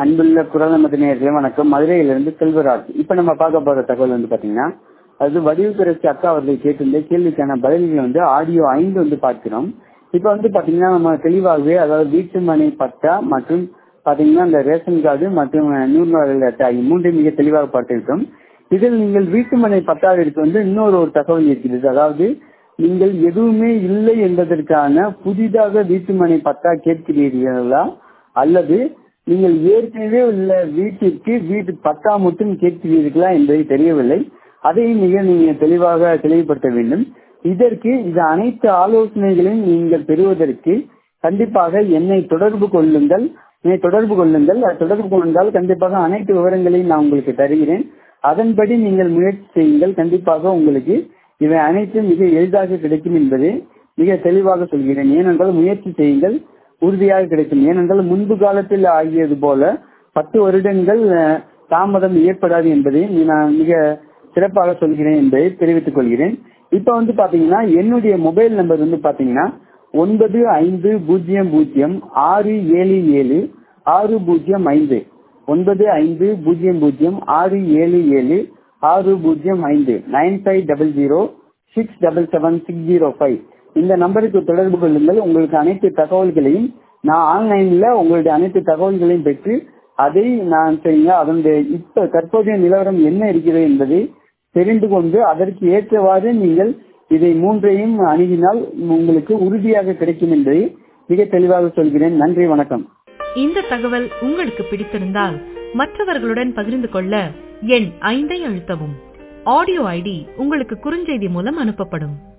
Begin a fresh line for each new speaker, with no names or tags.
அன்புள்ள குரல் நமது நேர்களே வணக்கம் மதுரையிலிருந்து செல்வராஜ் இப்ப நம்ம பார்க்க போற தகவல் வந்து பாத்தீங்கன்னா அது வடிவுக்கரசி அக்கா அவர்கள் கேட்டிருந்த கேள்விக்கான பதில்கள் வந்து ஆடியோ ஐந்து வந்து பார்க்கிறோம் இப்ப வந்து பாத்தீங்கன்னா நம்ம தெளிவாகவே அதாவது வீட்டு மனை பட்டா மற்றும் பாத்தீங்கன்னா இந்த ரேஷன் கார்டு மற்றும் நூறு அட்டை ஆகிய மூன்றை மிக தெளிவாக பார்த்திருக்கோம் இதில் நீங்கள் வீட்டு மனை பட்டாவிற்கு வந்து இன்னொரு ஒரு தகவல் இருக்கிறது அதாவது நீங்கள் எதுவுமே இல்லை என்பதற்கான புதிதாக வீட்டு மனை பட்டா கேட்கிறீர்களா அல்லது நீங்கள் ஏற்கனவே உள்ள வீட்டிற்கு வீட்டு பட்டா மட்டும் கேட்கிறீர்களா என்பதை தெரியவில்லை அதையும் மிக நீங்க தெளிவாக தெளிவுபடுத்த வேண்டும் இதற்கு இது அனைத்து ஆலோசனைகளையும் நீங்கள் பெறுவதற்கு கண்டிப்பாக என்னை தொடர்பு கொள்ளுங்கள் என்னை தொடர்பு கொள்ளுங்கள் தொடர்பு கொண்டால் கண்டிப்பாக அனைத்து விவரங்களையும் நான் உங்களுக்கு தருகிறேன் அதன்படி நீங்கள் முயற்சி செய்யுங்கள் கண்டிப்பாக உங்களுக்கு இவை அனைத்தும் மிக எளிதாக கிடைக்கும் என்பதை மிக தெளிவாக சொல்கிறேன் ஏனென்றால் முயற்சி செய்யுங்கள் உறுதியாக கிடைக்கும் ஏனென்றால் முன்பு காலத்தில் ஆகியது போல பத்து வருடங்கள் தாமதம் ஏற்படாது என்பதை நான் மிக சிறப்பாக சொல்கிறேன் என்பதை தெரிவித்துக் கொள்கிறேன் இப்ப வந்து பாத்தீங்கன்னா என்னுடைய மொபைல் நம்பர் வந்து பாத்தீங்கன்னா ஒன்பது ஐந்து பூஜ்ஜியம் பூஜ்ஜியம் ஆறு ஏழு ஏழு ஆறு பூஜ்ஜியம் ஐந்து ஒன்பது ஐந்து பூஜ்ஜியம் பூஜ்ஜியம் ஆறு ஏழு ஏழு ஆறு பூஜ்ஜியம் ஐந்து nine five double zero six double seven six zero five இந்த நம்பருக்கு தொடர்பு கொள்ளுங்கள் உங்களுக்கு அனைத்து தகவல்களையும் நான் ஆன்லைன்ல உங்களுடைய அனைத்து தகவல்களையும் பெற்று அதை நான் செய்யுங்க அதனுடைய இப்ப தற்போதைய நிலவரம் என்ன இருக்கிறது என்பதை தெரிந்து கொண்டு அதற்கு ஏற்றவாறு நீங்கள் இதை மூன்றையும் அணுகினால் உங்களுக்கு உறுதியாக கிடைக்கும் என்பதை மிக தெளிவாக சொல்கிறேன் நன்றி வணக்கம்
இந்த தகவல் உங்களுக்கு பிடித்திருந்தால் மற்றவர்களுடன் பகிர்ந்து கொள்ள எண் ஐந்தை அழுத்தவும் ஆடியோ ஐடி உங்களுக்கு குறுஞ்செய்தி மூலம் அனுப்பப்படும்